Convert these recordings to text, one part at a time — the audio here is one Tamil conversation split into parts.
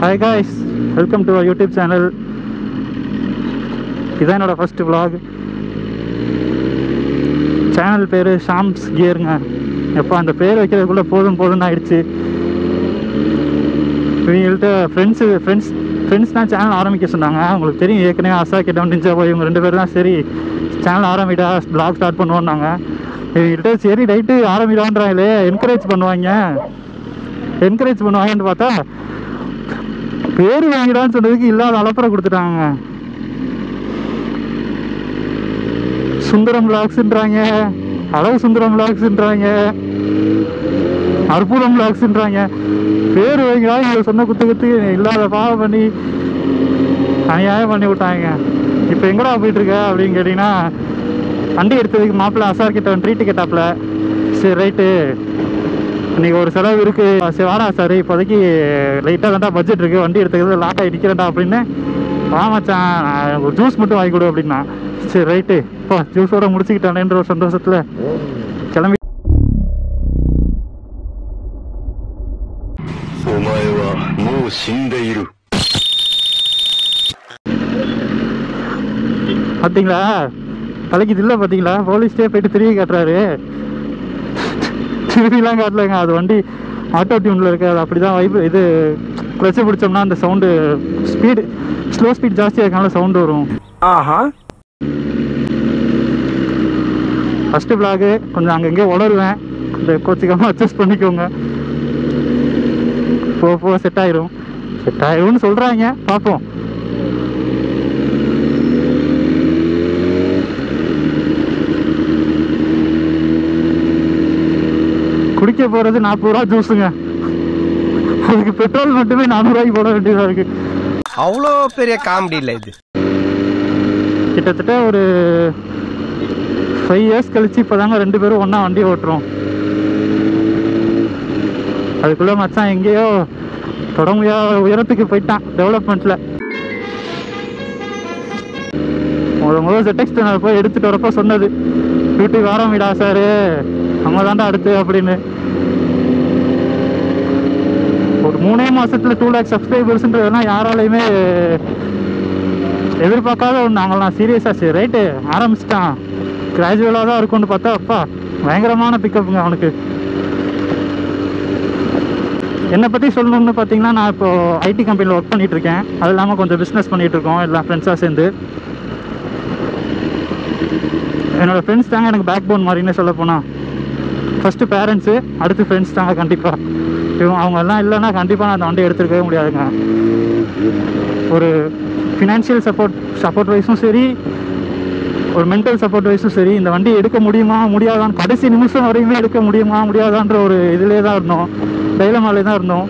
hi guys welcome to YouTube channel இதான் என்னோட ஃபர்ஸ்ட் vlog சேனல் பேர் ஷாம்ஸ் கியருங்க எப்போ அந்த பேர் வைக்கிறதுக்குள்ளே போதும் போதும்னு ஆயிடுச்சு இவங்கள்ட்ட ஃப்ரெண்ட்ஸு ஃப்ரெண்ட்ஸ் ஃப்ரெண்ட்ஸ் தான் சேனல் ஆரம்பிக்க சொன்னாங்க உங்களுக்கு தெரியும் ஏற்கனவே அசா கிட்ட நிஞ்சா போய் இவங்க ரெண்டு பேரும் தான் சரி சேனல் ஆரம்பிடா vlog ஸ்டார்ட் பண்ணுவோன்னாங்க இவங்கள்ட்ட சரி ரைட்டு ஆரம்பிடான்றாங்களே என்கரேஜ் பண்ணுவாங்க என்கரேஜ் பண்ணுவாங்கன்னு பார்த்தா பேர் வாங்கிடான்னு சொன்னதுக்கு இல்லாத அலப்பறை கொடுத்துட்டாங்க சுந்தரம் விளாக்ஸ்ன்றாங்க அளவு சுந்தரம் விளாக்ஸ்ன்றாங்க அற்புதம் விளாக்ஸ்ன்றாங்க பேர் வைங்களா இவங்க சொன்ன குத்து குத்து இல்லாத பாவம் பண்ணி அநியாயம் பண்ணி விட்டாங்க இப்போ எங்கடா போயிட்டு இருக்க அப்படின்னு கேட்டிங்கன்னா வண்டி எடுத்ததுக்கு மாப்பிள்ளை அசார் கிட்ட ட்ரீட்டு கேட்டாப்புல சரி ரைட்டு இன்னைக்கு ஒரு செலவு இருக்கு சரி வாடா சார் இப்போதைக்கு லைட்டாக தான்டா பட்ஜெட் இருக்கு வண்டி எடுத்துக்கிறது லாக் ஆகி நிற்கிறேன்டா அப்படின்னு வா மச்சான் நான் ஒரு ஜூஸ் மட்டும் வாங்கி கொடு அப்படின்னா சரி ரைட்டு இப்போ ஜூஸோட முடிச்சுக்கிட்டானேன்ற ஒரு சந்தோஷத்தில் கிளம்பி お前はもう死んでいる。 பார்த்தீங்களா தலைக்கு இல்லை பார்த்தீங்களா போலீஸ்டே போயிட்டு திரும்பி காட்டுறாரு திரும்பிலாம் காட்டலைங்க அது வண்டி ஆட்டோ டியூனில் இருக்கு அது அப்படி தான் வைப் இது கிளச்சு பிடிச்சோம்னா அந்த சவுண்டு ஸ்பீடு ஸ்லோ ஸ்பீட் ஜாஸ்தியாக இருக்கனால சவுண்டு வரும் ஆஹா ஃபஸ்ட்டு vlog கொஞ்சம் அங்கங்கே உளருவேன் இந்த கோச்சிக்காமல் அட்ஜஸ்ட் பண்ணிக்கோங்க போக போக செட் ஆயிரும் செட் ஆயிரும்னு சொல்கிறாங்க பார்ப்போம் குடிக்க போகிறது நாற்பது ரூபா ஜூஸுங்க அதுக்கு பெட்ரோல் மட்டுமே நானூறுரூவாய்க்கு போட வேண்டியதாக இருக்குது அவ்வளோ பெரிய காமெடி இல்லை இது கிட்டத்தட்ட ஒரு ஃபைவ் இயர்ஸ் கழிச்சு இப்போதாங்க ரெண்டு பேரும் ஒன்றா வண்டி ஓட்டுறோம் அதுக்குள்ளே மச்சான் எங்கேயோ தொட முடியாத உயரத்துக்கு போயிட்டான் டெவலப்மெண்ட்டில் முத முதல் ZX டென்னர் போய் எடுத்துட்டு வரப்போ சொன்னது யூடியூப் ஆரம்பிடா சார் நம்ம தாண்டா அடுத்து அப்படின்னு ஒரு மூணே மாசத்துல டூ லேக் சப்ஸ்கிரைபர்ஸ்ன்றதெல்லாம் யாராலையுமே எதிர்பார்க்காத ஒன்று நாங்களாம் சீரியஸாக சரி ரைட்டு ஆரம்பிச்சிட்டான் கிராஜுவலாக தான் இருக்கும்னு பார்த்தா அப்பா பயங்கரமான பிக்கப்புங்க அவனுக்கு என்னை பற்றி சொல்லணும்னு பார்த்தீங்கன்னா நான் இப்போ ஐடி கம்பெனியில் ஒர்க் பண்ணிட்டு இருக்கேன் அது இல்லாமல் கொஞ்சம் பிஸ்னஸ் பண்ணிட்டு இருக்கோம் எல்லாம் ஃப்ரெண்ட்ஸாக சேர்ந்து என்னோட ஃப்ரெண்ட்ஸ் தாங்க எனக்கு பேக் போன் மாதிரின்னு சொல்ல போனால் ஃபஸ்ட்டு பேரண்ட்ஸு அடுத்து ஃப்ரெண்ட்ஸ் தாங்க கண்டிப்பாக இவங்க அவங்க எல்லாம் இல்லைன்னா கண்டிப்பாக நான் அந்த வண்டி எடுத்துருக்கவே முடியாதுங்க ஒரு ஃபினான்ஷியல் சப்போர்ட் சப்போர்ட் வைஸும் சரி ஒரு மென்டல் சப்போர்ட் வைஸும் சரி இந்த வண்டி எடுக்க முடியுமா முடியாதான்னு கடைசி நிமிஷம் வரையுமே எடுக்க முடியுமா முடியாதான்ற ஒரு இதிலே தான் இருந்தோம் டைலமாலே தான் இருந்தோம்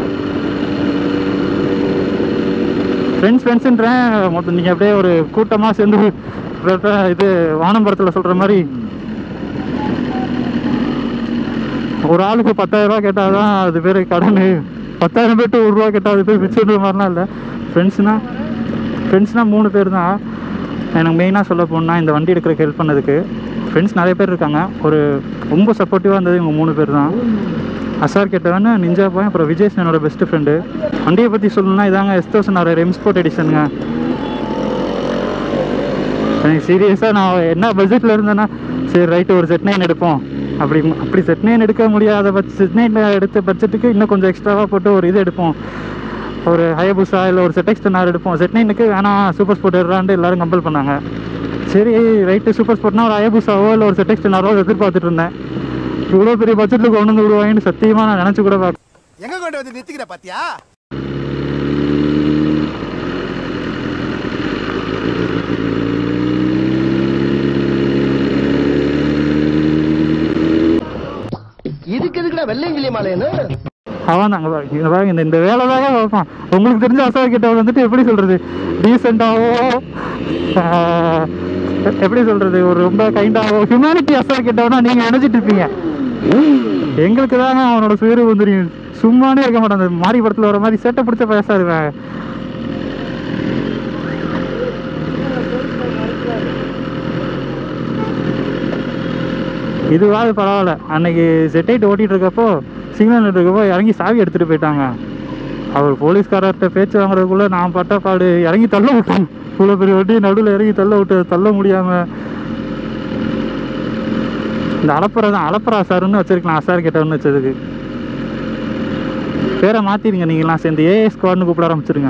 ஃப்ரெண்ட்ஸ் ஃப்ரெண்ட்ஸுன்றேன் மொத்தம் நீங்கள் அப்படியே ஒரு கூட்டமாக சேர்ந்து ஒரு இது வானம்பரத்தில் சொல்கிற மாதிரி ஒரு ஆளுக்கு பத்தாயிரம் ரூபா கேட்டால் தான் அது பேர் கடன் பத்தாயிரம் பேர்ட்டு ஒரு ரூபா கேட்டால் அது பேர் பிச்சுன்ற மாதிரிலாம் இல்லை ஃப்ரெண்ட்ஸ்னால் ஃப்ரெண்ட்ஸ்னால் மூணு பேர் தான் எனக்கு மெயினாக சொல்ல போனால் இந்த வண்டி எடுக்கிறதுக்கு ஹெல்ப் பண்ணதுக்கு ஃப்ரெண்ட்ஸ் நிறைய பேர் இருக்காங்க ஒரு ரொம்ப சப்போர்ட்டிவாக இருந்தது இவங்க மூணு பேர் தான் அசார் கேட்டவன் நிஞ்சா போய் அப்புறம் விஜேஷ் என்னோட பெஸ்ட் ஃப்ரெண்டு வண்டியை பற்றி சொல்லணும்னா இதாங்க எஸ் தௌசண்ட் ஆறு ரெம்ஸ்போர்ட் எடிஷனுங்க எனக்கு சீரியஸாக நான் என்ன பட்ஜெட்டில் இருந்தேன்னா சரி ரைட்டு ஒரு செட் நைன் எடுப்போம் அப்படி அப்படி செட் நைன் எடுக்க முடியாத பட்ச செட் நைன் எடுத்த பட்ஜெட்டுக்கு இன்னும் கொஞ்சம் எக்ஸ்ட்ராவாக போட்டு ஒரு இது எடுப்போம் ஒரு ஹயபுசா இல்லை ஒரு செட் எக்ஸ்டன் ஆர் எடுப்போம் செட் நைனுக்கு வேணாம் சூப்பர் ஸ்போர்ட் எடுறான்ட்டு எல்லாரும் கம்பல் பண்ணாங்க சரி ரைட்டு சூப்பர் ஸ்போர்ட்னா ஒரு ஹயபுசாவோ இல்லை ஒரு செட் எக்ஸ்டன் ஆரோ எதிர்பார்த்துட்டு இருந்தேன் இவ்வளோ பெரிய பட்ஜெட்டில் கொண்டு வந்து விடுவாங்கன்னு சத்தியமாக நான் நினச்சி கூட பார்க்க எங்க கொண்டு வந்து நிறுத்திக்கிற பாத்தியா இதுக்கு எதுக்குடா வெள்ளையங்கிலி மாலைன்னு அவன் தாங்க பாருங்க இங்க பாருங்க இந்த இந்த வேலை தாங்க பார்ப்பான் உங்களுக்கு தெரிஞ்ச அசோக் கிட்ட வந்துட்டு எப்படி சொல்றது டீசெண்டாவோ எப்படி சொல்றது ஒரு ரொம்ப கைண்டாவோ ஹியூமனிட்டி அசோக் கிட்டவனா நீங்க நினைச்சிட்டு இருப்பீங்க எங்களுக்கு தாங்க அவனோட சுயரூபம் வந்துடும் சும்மானே இருக்க மாட்டான் அந்த மாரி படத்துல வர மாதிரி சேட்டை பிடிச்ச பேசா இருவேன் இதுவாது பரவாயில்ல அன்னைக்கு செட்டைட் ஓட்டிட்டு இருக்கப்போ சிக்னல் இருக்கப்போ இறங்கி சாவி எடுத்துட்டு போயிட்டாங்க அவர் போலீஸ்காரர்கிட்ட பேச்சு வாங்குறதுக்குள்ள நான் பட்ட பாடு இறங்கி தள்ள விட்டேன் இவ்வளோ பெரிய வண்டி நடுவில் இறங்கி தள்ள விட்டு தள்ள முடியாம இந்த அலப்பறை தான் அலப்பரா சாருன்னு வச்சிருக்கலாம் சார் கிட்டன்னு வச்சதுக்கு பேரை மாத்திருங்க நீங்களாம் சேர்ந்து ஏஏ ஸ்குவாட்னு கூப்பிட ஆரம்பிச்சிருங்க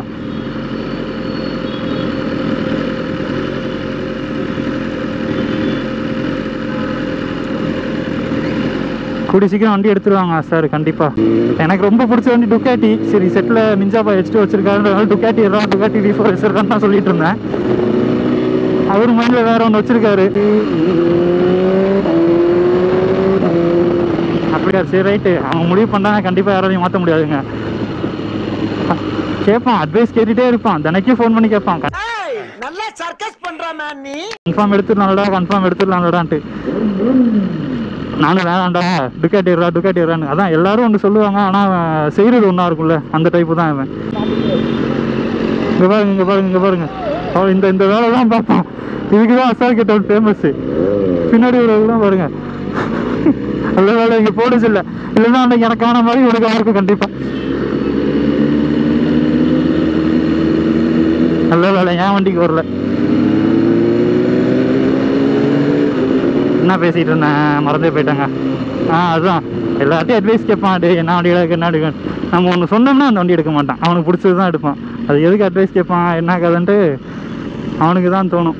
கூடி சீக்கிரம் வண்டி எடுத்துருவாங்க சார் கண்டிப்பா எனக்கு ரொம்ப பிடிச்ச வண்டி டுக்காட்டி சரி செட்டில் நிஞ்சா பாய் ஹெச்டி வச்சிருக்காருன்றதுனால டுக்காட்டி எல்லாம் டுக்காட்டி வி ஃபோர் வச்சிருக்கான்னு தான் சொல்லிட்டு இருந்தேன் அவர் மைண்டில் வேற ஒன்று வச்சிருக்காரு அப்படியா சரி ரைட்டு அவங்க முடிவு பண்ணாங்க கண்டிப்பாக யாராலையும் மாற்ற முடியாதுங்க கேட்பான் அட்வைஸ் கேட்டுட்டே இருப்பான் தினைக்கும் ஃபோன் பண்ணி கேட்பான் நல்லா சர்க்கஸ் பண்ற மேன் நீ கன்ஃபார்ம் எடுத்துடலாம்டா கன்ஃபார்ம் எடுத்துடலாம்லடான்ட்டு நானும் வேணாம்டா டுக்காட்டிடுறா டுக்காட்டிடுறான்னு அதான் எல்லாரும் ஒன்று சொல்லுவாங்க ஆனால் செய்கிறது ஒன்றா இருக்கும்ல அந்த டைப்பு தான் இவன் இங்கே பாருங்க இங்கே பாருங்க இங்கே பாருங்க அவன் இந்த இந்த வேலை தான் பார்ப்பான் இதுக்கு தான் அசால் கிட்ட ஃபேமஸ்ஸு பின்னாடி உள்ளவங்களாம் பாருங்க நல்ல வேலை இங்கே போடுச்சு இல்லை இல்லைன்னா அன்னைக்கு எனக்கான மாதிரி உனக்கு இருக்கும் கண்டிப்பாக நல்ல வேலை ஏன் வண்டிக்கு வரல என்ன பேசிட்டு இருந்தேன் மறந்தே போயிட்டாங்க ஆ அதுதான் எல்லாத்தையும் அட்வைஸ் கேட்பான் டே என்ன வண்டி எடுக்க என்ன எடுக்க நம்ம ஒன்று சொன்னோம்னா அந்த வண்டி எடுக்க மாட்டான் அவனுக்கு பிடிச்சது தான் எடுப்பான் அது எதுக்கு அட்வைஸ் கேட்பான் என்ன கதைன்ட்டு அவனுக்கு தான் தோணும்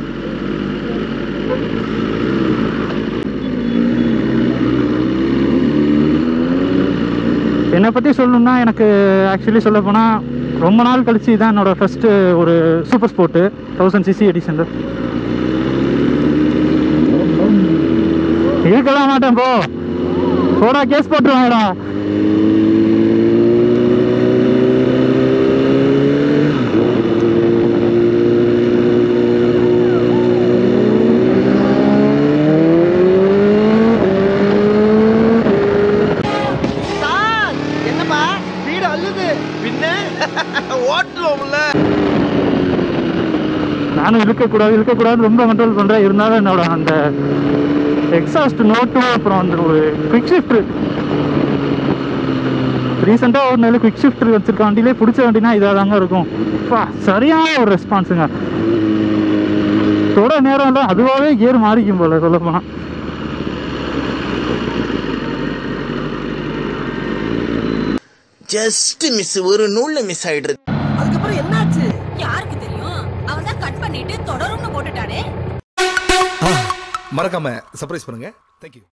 என்னை பற்றி சொல்லணும்னா எனக்கு ஆக்சுவலி சொல்ல போனால் ரொம்ப நாள் கழிச்சு தான் என்னோட ஃபஸ்ட்டு ஒரு super sport thousand CC edition இருக்கலாம் மாட்டேன் போ போடா கேஸ் போட்டுருவாங்கடா சார் என்னப்பா வீடு அள்ளுது பின்ன ஓட்டுவோம்ல நானும் இழுக்கக்கூடாது இழுக்கக்கூடாதுன்னு ரொம்ப கண்ட்ரோல் பண்ணுறேன் இருந்தாலும் என்னோட அந்த எக்ஸாஸ்ட் நோட்டும் அப்புறம் அந்த ஒரு குவிக் ஷிஃப்ட் ரீசெண்டாக ஒரு நல்ல குவிக் ஷிஃப்ட் வச்சிருக்க வண்டியிலே பிடிச்ச வண்டினா இதாக தாங்க இருக்கும் பா சரியான ஒரு ரெஸ்பான்ஸுங்க தொட நேரம் இல்லை அதுவாகவே கியர் மாறிக்கும் போல சொல்ல போனால் ஜஸ்ட் மிஸ் ஒரு நூல்ல மிஸ் ஆயிடுறது அதுக்கப்புறம் என்னாச்சு யாருக்கு தெரியும் அவன் தான் கட் பண்ணிட்டு தொடரும்னு போட்டுட்டானே மறக்காம சர்ப்ரைஸ் பண்ணுங்க தேங்க்யூ